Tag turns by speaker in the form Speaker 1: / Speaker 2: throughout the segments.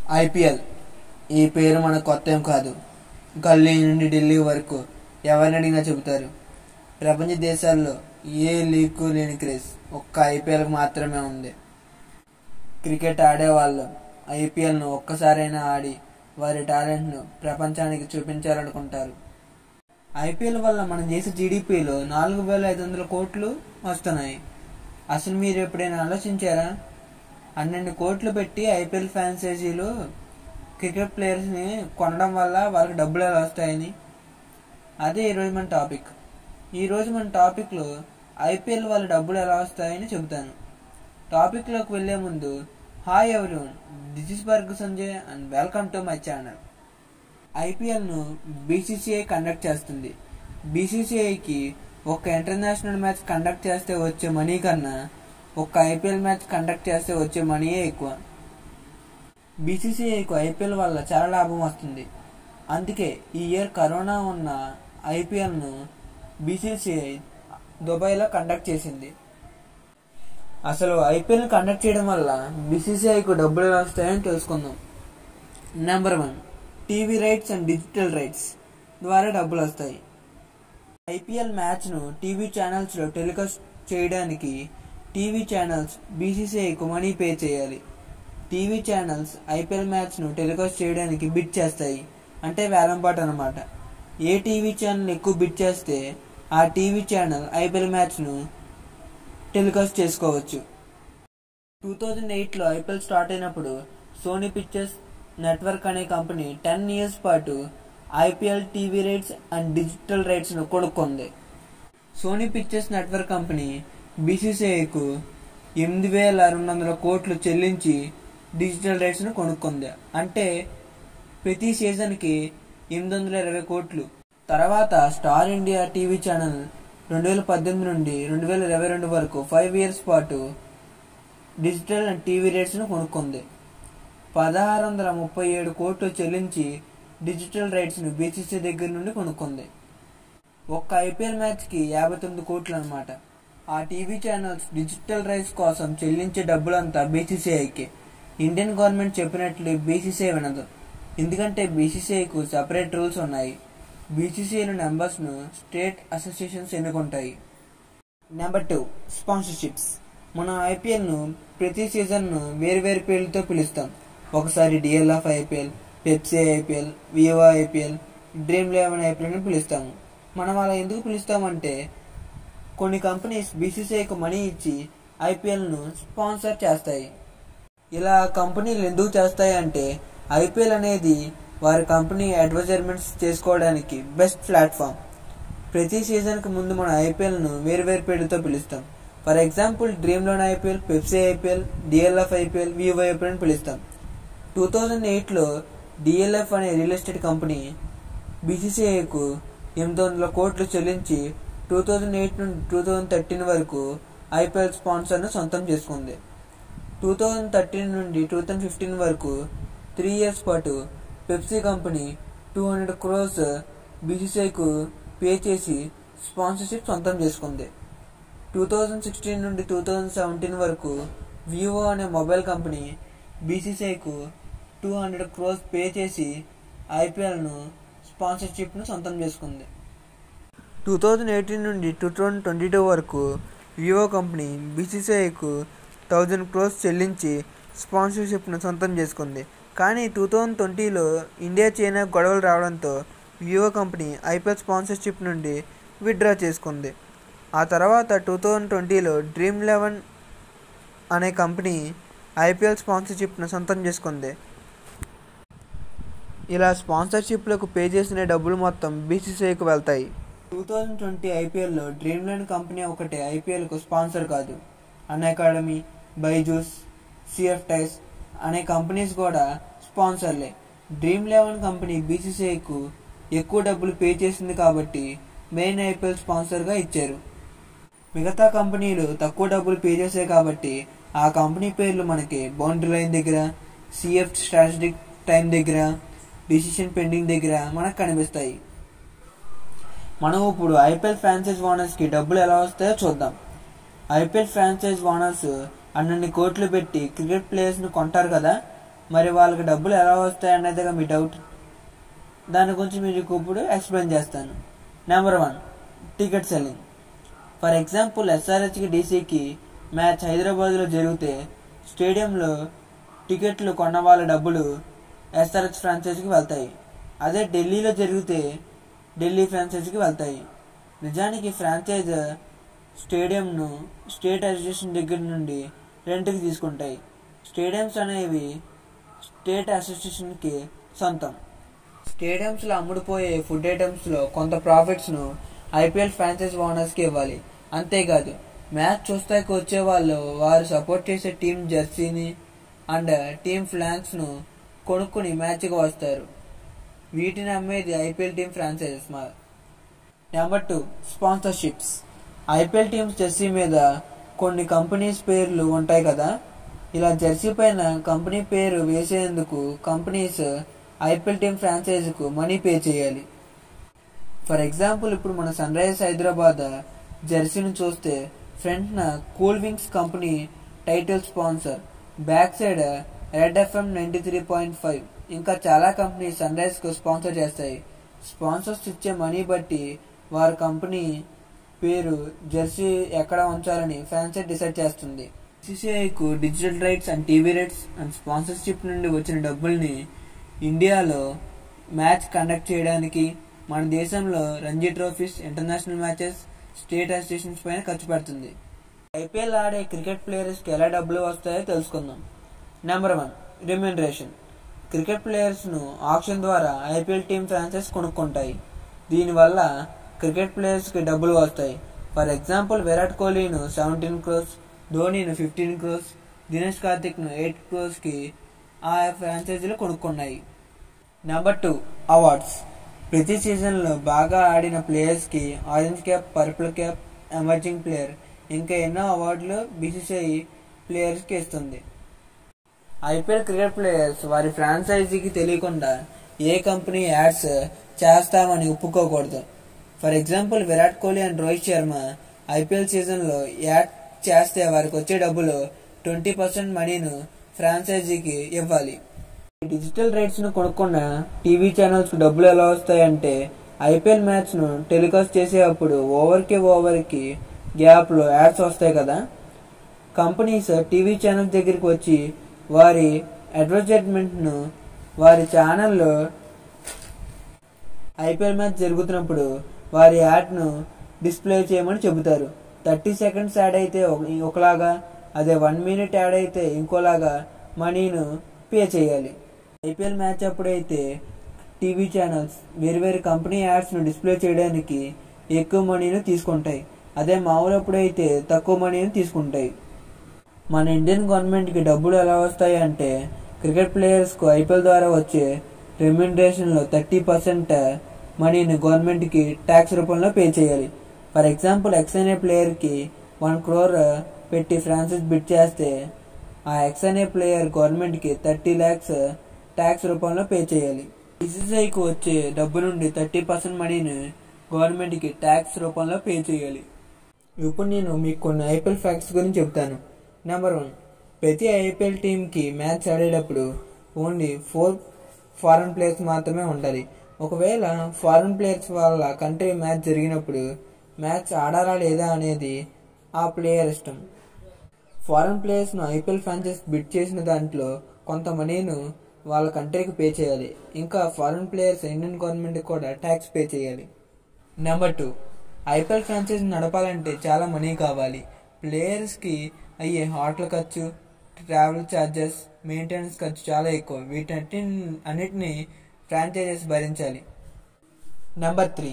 Speaker 1: IPL ఈ పేరు మనకు కొత్త ఏం కాదు గల్లీ నుండి ఢిల్లీ వరకు ఎవరిని అడిగినా చెబుతారు ప్రపంచ దేశాల్లో ఏ లీగ్ లేని క్రేజ్ ఒక్క ఐపీఎల్ మాత్రమే ఉంది క్రికెట్ ఆడేవాళ్ళు ఐపీఎల్ను ఒక్కసారైనా ఆడి వారి టాలెంట్ను ప్రపంచానికి చూపించాలనుకుంటారు ఐపీఎల్ వల్ల మన దేశ జీడిపిలో నాలుగు వేల ఐదు వందల కోట్లు వస్తున్నాయి అసలు మీరు ఎప్పుడైనా ఆలోచించారా అన్నెండు కోట్లు పెట్టి ఐపీఎల్ ఫ్రాంచైజీలు క్రికెట్ ప్లేయర్స్ని కొనడం వల్ల వాళ్ళకి డబ్బులు ఎలా వస్తాయని అదే ఈరోజు మన టాపిక్ ఈరోజు మన టాపిక్లో ఐపీఎల్ వాళ్ళ డబ్బులు ఎలా వస్తాయని చెబుతాను టాపిక్లోకి వెళ్ళే ముందు hi everyone this is burg Sanjay and welcome to my channel ఐపీఎల్ను బీసీసీఐ కండక్ట్ చేస్తుంది బీసీసీఐకి ఒక ఇంటర్నేషనల్ మ్యాచ్ కండక్ట్ చేస్తే వచ్చే మనీ కన్నా ఒక ఐపీఎల్ మ్యాచ్ కండక్ట్ చేస్తే వచ్చే మనీయే ఎక్కువ బీసీసీఐకు ఐపీఎల్ వల్ల చాలా లాభం వస్తుంది అందుకే ఈ ఇయర్ కరోనా ఉన్న ఐపీఎల్ను బీసీసీఐ దుబాయ్లో కండక్ట్ చేసింది అసలు ఐపీఎల్ కండక్ట్ చేయడం వల్ల బీసీసీఐకు డబ్బులు ఎలా వస్తాయని తెలుసుకుందాం number one TV rights and digital rights ద్వారా డబ్బులు వస్తాయి ఐపీఎల్ మ్యాచ్ను టీవీ ఛానల్స్లో టెలికాస్ట్ చేయడానికి టీవీ ఛానల్స్ బీసీసీఐకు మనీ పే చేయాలి టీవీ ఛానల్స్ ఐపీఎల్ మ్యాచ్ను టెలికాస్ట్ చేయడానికి బిడ్ చేస్తాయి అంటే వేలంపాట అనమాట ఏ టీవీ ఛానల్ ఎక్కువ బిడ్ చేస్తే ఆ టీవీ ఛానల్ ఐపీఎల్ మ్యాచ్ను టెలికాస్ట్ చేసుకోవచ్చు టూ థౌజండ్ ఎయిట్లో ఐపీఎల్ స్టార్ట్ అయినప్పుడు సోనీ పిక్చర్స్ నెట్వర్క్ అనే కంపెనీ టెన్ ఇయర్స్ పాటు IPL TV rights and digital రైట్స్ను కొనుక్కుంది Sony Pictures Network company బీసీసీఐకు ఎనిమిది వేల రెండు వందల కోట్లు చెల్లించి డిజిటల్ రైట్స్ను కొనుక్కుంది అంటే ప్రతి సీజన్కి ఎనిమిది వందల ఇరవై కోట్లు తర్వాత స్టార్ ఇండియా టీవీ ఛానల్ రెండు వేల పద్దెనిమిది నుండి రెండు వేల ఇరవై రెండు వరకు ఫైవ్ ఇయర్స్ పాటు డిజిటల్ అండ్ టీవీ రేట్స్ను కొనుక్కుంది పదహారు వందల ముప్పై ఏడు కోట్లు చెల్లించి డిజిటల్ రైట్స్ను బీసీసీ దగ్గర నుండి కొనుక్కుంది ఒక్క ఐపీఎల్ మ్యాచ్కి యాభై తొమ్మిది కోట్లు అనమాట ఆ టీవీ ఛానల్స్ డిజిటల్ రైట్స్ కోసం చెల్లించే డబ్బులంతా బీసీసీఐకి ఇండియన్ గవర్నమెంట్ చెప్పినట్లు బీసీసీఐ వినదు ఎందుకంటే బీసీసీఐకు సపరేట్ రూల్స్ ఉన్నాయి బీసీసీఐల మెంబర్స్ను స్టేట్ అసోసియేషన్స్ ఎన్నుకుంటాయి నెంబర్ టూ స్పాన్సర్షిప్స్ మనం ఐపీఎల్ను ప్రతి సీజన్ను వేరు వేరు పేర్లతో పిలుస్తాం ఒకసారి DLF IPL Pepsi IPL Vivo IPL Dream Eleven IPL అని పిలుస్తాము మనం అలా ఎందుకు పిలుస్తామంటే కొన్ని కంపెనీస్ బీసీసీఐకి మనీ ఇచ్చి ఐపీఎల్ను స్పాన్సర్ చేస్తాయి ఇలా కంపెనీలు ఎందుకు చేస్తాయి అంటే ఐపీఎల్ అనేది వారి కంపెనీ అడ్వర్టైజ్మెంట్స్ చేసుకోవడానికి బెస్ట్ ప్లాట్ఫామ్ ప్రతి సీజన్కి ముందు మన ఐపీఎల్ను వేరు వేరు పేరుతో పిలుస్తాం for example Dream eleven IPL Pepsi IPL DLF IPL Vivo IPL అని పిలుస్తాం టూ థౌజండ్ ఎయిట్లో డిఎల్ఎఫ్ అనే రియల్ ఎస్టేట్ కంపెనీ బీసీసీఐకు ఎనిమిది వందల కోట్లు చెల్లించి టూ థౌజండ్ ఎయిట్ నుండి టూ థౌజండ్ థర్టీన్ వరకు ఐపీఎల్ స్పాన్సర్ను సొంతం చేసుకుంది టూ థౌజండ్ థర్టీన్ నుండి టూ థౌజండ్ ఫిఫ్టీన్ వరకు త్రీ ఇయర్స్ పాటు Pepsi company two hundred crores బీసీసీఐకు పే చేసి స్పాన్సర్షిప్ సొంతం చేసుకుంది టూ థౌజండ్ సిక్స్టీన్ నుండి టూ థౌజండ్ సెవెంటీన్ వరకు వివో అనే మొబైల్ కంపెనీ బీసీసీఐకు టూ హండ్రెడ్ క్రోర్స్ పే చేసి ఐపీఎల్ను స్పాన్సర్షిప్ను సొంతం చేసుకుంది టూ థౌజండ్ ఎయిటీన్ నుండి టూ థౌజండ్ ట్వంటీ టూ వరకు వివో కంపెనీ బీసీసీఐకు థౌజండ్ క్రోర్స్ చెల్లించి స్పాన్సర్షిప్ను సొంతం చేసుకుంది కానీ టూ థౌజండ్ ట్వంటీలో ఇండియా చైనా గొడవలు రావడంతో వివో కంపెనీ ఐపీఎల్ స్పాన్సర్షిప్ నుండి విత్డ్రా చేసుకుంది ఆ తర్వాత టూ థౌజండ్ ట్వంటీలో డ్రీమ్ లెవెన్ అనే కంపెనీ ఐపీఎల్ స్పాన్సర్షిప్ను సొంతం చేసుకుంది ఇలా స్పాన్సర్షిప్లకు పే చేసిన డబ్బులు మొత్తం బీసీసీఐకి వెళ్తాయి టూ థౌజండ్ ట్వంటీ ఐపీఎల్లో డ్రీమ్ లైన్ కంపెనీ ఒకటే ఐపీఎల్కు స్పాన్సర్ కాదు Unacademy Byju's CEAT tyres అనే కంపెనీస్ కూడా స్పాన్సర్లే డ్రీమ్ లెవెన్ కంపెనీ బీసీసీఐకు ఎక్కువ డబ్బులు పే చేసింది కాబట్టి మెయిన్ ఐపీఎల్ స్పాన్సర్గా ఇచ్చారు మిగతా కంపెనీలు తక్కువ డబ్బులు పే చేసాయి కాబట్టి ఆ కంపెనీ పేర్లు మనకి బౌండరీ లైన్ దగ్గర సిఎఫ్ స్ట్రాటజిక్ టైం దగ్గర డిసిషన్ పెండింగ్ దగ్గర మనకు కనిపిస్తాయి మనం ఇప్పుడు ఐపీఎల్ ఫ్రాంచైజ్ ఓనర్స్కి డబ్బులు ఎలా వస్తాయో చూద్దాం ఐపీఎల్ ఫ్రాంచైజ్ ఓనర్స్ అన్నన్ని కోట్లు పెట్టి క్రికెట్ ప్లేయర్స్ను కొంటారు కదా మరి వాళ్ళకి డబ్బులు ఎలా వస్తాయి అనేదిగా మీ డౌట్ దాని గురించి మీకు ఇప్పుడు ఎక్స్ప్లెయిన్ చేస్తాను number one ticket selling for example ఎస్ఆర్హెచ్కి డీసీకి మ్యాచ్ హైదరాబాద్లో జరిగితే స్టేడియంలో టికెట్లు కొన్న వాళ్ళ డబ్బులు ఎస్ఆర్హెచ్ ఫ్రాంచైజీకి వెళ్తాయి అదే ఢిల్లీలో జరిగితే ఢిల్లీ ఫ్రాంచైజీకి వెళ్తాయి నిజానికి ఫ్రాంచైజ్ స్టేడియంను స్టేట్ అసోసియేషన్ దగ్గర నుండి రెంట్కి తీసుకుంటాయి స్టేడియంస్ అనేవి స్టేట్ అసోసియేషన్కి సొంతం స్టేడియంస్లో అమ్ముడుపోయే ఫుడ్ ఐటమ్స్లో కొంత ప్రాఫిట్స్ను ఐపీఎల్ ఫ్రాంచైజ్ ఓనర్స్కి ఇవ్వాలి అంతేకాదు మ్యాచ్ చూస్తాకి వచ్చే వాళ్ళు వారు సపోర్ట్ చేసే టీం జెర్సీని అండ్ టీం ఫ్లాంక్స్ను కొనుక్కుని మ్యాచ్కి వస్తారు వీటిని అమ్మేది ఐపీఎల్ టీం ఫ్రాంచైజెస్ మా number two sponsorships IPL teams jersey మీద కొన్ని కంపెనీస్ పేర్లు ఉంటాయి కదా ఇలా జెర్సీ పైన కంపెనీ పేరు వేసేందుకు కంపెనీస్ ఐపీఎల్ టీం ఫ్రాంచైజీకు మనీ పే చేయాలి ఫర్ ఎగ్జాంపుల్ ఇప్పుడు మన సన్ రైజర్స్ హైదరాబాద్ జెర్సీని చూస్తే ఫ్రంట్ న Cool Wings company title sponsor back side Red FM ninety three point five ఇంకా చాలా కంపెనీ సన్ రైజర్స్ కు స్పాన్సర్ చేస్తాయి స్పాన్సర్స్ ఇచ్చే మనీ బట్టి వారి కంపెనీ పేరు జెర్సీ ఎక్కడ ఉంచాలని ఫ్రాంచైజ్ డిసైడ్ చేస్తుంది సిసిఐకు digital rights and TV rights and sponsorship నుండి వచ్చిన డబ్బుల్ని ఇండియాలో మ్యాచ్ కండక్ట్ చేయడానికి మన దేశంలో Ranji trophies international matches state associations పైన ఖర్చు పెడుతుంది ఐపీఎల్ ఆడే క్రికెట్ ప్లేయర్స్ కి ఎలా డబ్బులు వస్తాయో తెలుసుకుందాం number one remuneration cricket players ను ఆప్షన్ ద్వారా ఐపీఎల్ టీమ్ ఫ్రాంచైజ్ కొనుక్కుంటాయి దీనివల్ల క్రికెట్ ప్లేయర్స్ కి డబ్బులు వస్తాయి ఫర్ ఎగ్జాంపుల్ విరాట్ కోహ్లీను సెవెంటీన్ క్రోర్స్ ధోనీను ఫిఫ్టీన్ క్రోర్స్ దినేష్ కార్తిక్ ను ఎయిట్ క్రోర్స్ కి ఆ ఫ్రాంచైజీలు కొనుక్కున్నాయి నెంబర్ టూ అవార్డ్స్ ప్రతి సీజన్లో బాగా ఆడిన ప్లేయర్స్కి orange cap purple cap emerging player ఇంకా ఎన్నో అవార్డులు బీసీసీఐ ప్లేయర్స్కి ఇస్తుంది ఐపీఎల్ క్రికెట్ ప్లేయర్స్ వారి ఫ్రాంచైజీకి తెలియకుండా ఏ కంపెనీ యాడ్స్ చేస్తామని ఒప్పుకోకూడదు for example Virat Kohli and Rohit Sharma IPL సీజన్లో యాడ్ చేస్తే వారికి వచ్చే డబ్బులు ట్వంటీ పర్సెంట్ మనీను ఫ్రాంచైజీకి ఇవ్వాలి డిజిటల్ రైట్స్ ను కొనుక్కున్న టీవీ ఛానల్స్ కు డబ్బులు ఎలా వస్తాయంటే ఐపీఎల్ మ్యాచ్ ను టెలికాస్ట్ చేసేటప్పుడు ఓవర్ కి ఓవర్ కి గ్యాప్ లో యాడ్స్ వస్తాయి కదా కంపెనీస్ టీవీ ఛానల్స్ దగ్గరికి వచ్చి వారి అడ్వర్టైజ్మెంట్ ను వారి ఛానల్లో ఐపీఎల్ మ్యాచ్ జరుగుతున్నప్పుడు వారి యాడ్ ను డిస్ప్లే చేయమని చెబుతారు థర్టీ సెకండ్స్ యాడ్ అయితే ఒక- ఒకలాగా అదే వన్ మినిట్ యాడ్ అయితే ఇంకోలాగా మనీను పే చేయాలి ఐపీఎల్ మ్యాచ్ అప్పుడైతే టీవీ ఛానల్స్ వేరు వేరు కంపెనీ యాడ్స్ ను డిస్ప్లే చేయడానికి ఎక్కువ మనీని తీసుకుంటాయి అదే మామూలు అప్పుడైతే తక్కువ మనీని తీసుకుంటాయి మన ఇండియన్ గవర్నమెంట్ కి డబ్బులు ఎలా వస్తాయి అంటే క్రికెట్ ప్లేయర్స్ కు ఐపీఎల్ ద్వారా వచ్చే రెమ్యూనరేషన్ లో థర్టీ పర్సెంట్ మనీని గవర్నమెంట్ కి ట్యాక్స్ రూపంలో పే చేయాలి ఫర్ ఎగ్జాంపుల్ ఎక్స్ అనే ప్లేయర్ కి వన్ క్రోర్ పెట్టి ఫ్రాన్సిస్ బిట్ చేస్తే ఆ ఎక్స్ అనే ప్లేయర్ గవర్నమెంట్ కి థర్టీ ల్యాక్స్ ట్యాక్స్ రూపంలో పే చేయాలి బీసీసీఐకి వచ్చే డబ్బు నుండి థర్టీ పర్సెంట్ మనీని గవర్నమెంట్ కి ట్యాక్స్ రూపంలో పే చేయాలి ఇప్పుడు నేను మీకు కొన్ని ఐపీఎల్ ఫ్యాక్ట్స్ గురించి చెప్తాను నెంబర్ వన్ ప్రతి ఐపీఎల్ టీంకి మ్యాచ్ ఆడేటప్పుడు ఓన్లీ ఫోర్ ఫారెన్ ప్లేయర్స్ మాత్రమే ఉండాలి ఒకవేళ ఫారెన్ ప్లేయర్స్ వాళ్ళ కంట్రీ మ్యాచ్ జరిగినప్పుడు మ్యాచ్ ఆడాలా లేదా అనేది ఆ ప్లేయర్ ఇష్టం ఫారెన్ ప్లేయర్స్ను ఐపీఎల్ ఫ్రాంచైజ్ బిడ్ చేసిన దాంట్లో కొంత మనీను వాళ్ళ కంట్రీకి పే చేయాలి ఇంకా ఫారెన్ ప్లేయర్స్ ఇండియన్ గవర్నమెంట్ కూడా ట్యాక్స్ పే చేయాలి నెంబర్ టూ ఐపీఎల్ ఫ్రాంచైజ్ నడపాలంటే చాలా మనీ కావాలి ప్లేయర్స్కి అయ్యే హోటల్ ఖర్చు ట్రావెల్ ఛార్జెస్ మెయింటెనెన్స్ ఖర్చు చాలా ఎక్కువ వీటన్నిటి అన్నిటిని ఫ్రాంచైజెస్ భరించాలి నెంబర్ త్రీ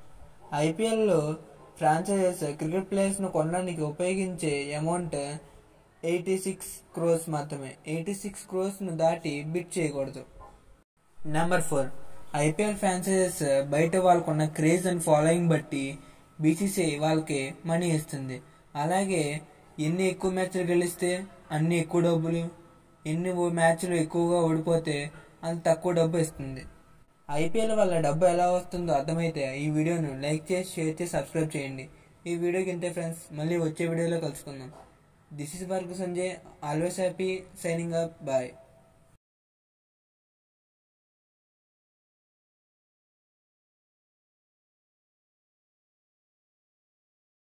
Speaker 1: ఐపీఎల్లో ఫ్రాంచైజెస్ క్రికెట్ ప్లేయర్స్ను కొనడానికి ఉపయోగించే అమౌంట్ ఎయిటీ సిక్స్ క్రోర్స్ మాత్రమే ఎయిటీ సిక్స్ క్రోర్స్ను దాటి బిట్ చేయకూడదు నెంబర్ ఫోర్ ఐపీఎల్ ఫ్రాంచైజెస్ బయట వాళ్ళకున్న క్రేజ్ అండ్ ఫాలోయింగ్ బట్టి బీసీసీఐ వాళ్ళకి మనీ ఇస్తుంది అలాగే ఎన్ని ఎక్కువ మ్యాచ్లు గెలిస్తే అన్ని ఎక్కువ డబ్బులు ఎన్ని ఓ మ్యాచ్లు ఎక్కువగా ఓడిపోతే అంత తక్కువ డబ్బు ఇస్తుంది ఐపీఎల్ వల్ల డబ్బు ఎలా వస్తుందో అర్థమైతే ఈ వీడియోను లైక్ చేసి షేర్ చేసి సబ్స్క్రైబ్ చేయండి ఈ వీడియోకి ఇంతే ఫ్రెండ్స్ మళ్ళీ వచ్చే వీడియోలో కలుసుకుందాం this is work Sanjay always happy signing up bye